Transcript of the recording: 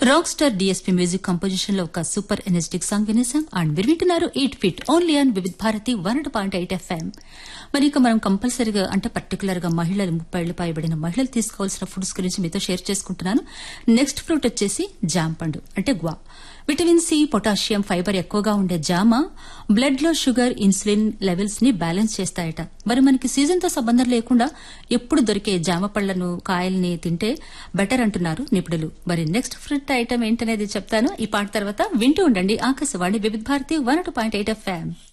rock star DSP music composition లో ఒక super energetic song వినేసాం అండ్ మీరు వింటున్నారు ఎయిట్ ఫిట్ only on Vividh Bharati one point eight FM మరి ఇక మనం కంపల్సరీగా అంటే పర్టికులర్ గా మహిళలు ముప్పై ఏళ్లు పైబడిన మహిళలు తీసుకోవాల్సిన ఫుడ్స్ గురించి మీతో షేర్ చేసుకుంటున్నాను నెక్స్ట్ ఫ్రూట్ వచ్చేసి జామ పండు అంటే guava vitamin C potassium fibre ఎక్కువగా ఉండే జామ బ్లడ్ లో షుగర్ ఇన్సులిన్ లెవెల్స్ ని బ్యాలెన్స్ చేస్తాయట మరి మనకి సీజన్ తో సంబంధం లేకుండా ఎప్పుడు దొరికే జామ పళ్లను కాయల్ని తింటే బెటర్ అంటున్నారు నిపుణులు మరి నెక్స్ట్ ఫ్రూట్ ఐటమ్ ఏంటనేది చెప్తాను ఈ పాట తర్వాత వింటూ ఉండండి Akashvani Vividh Bharati one point eight FM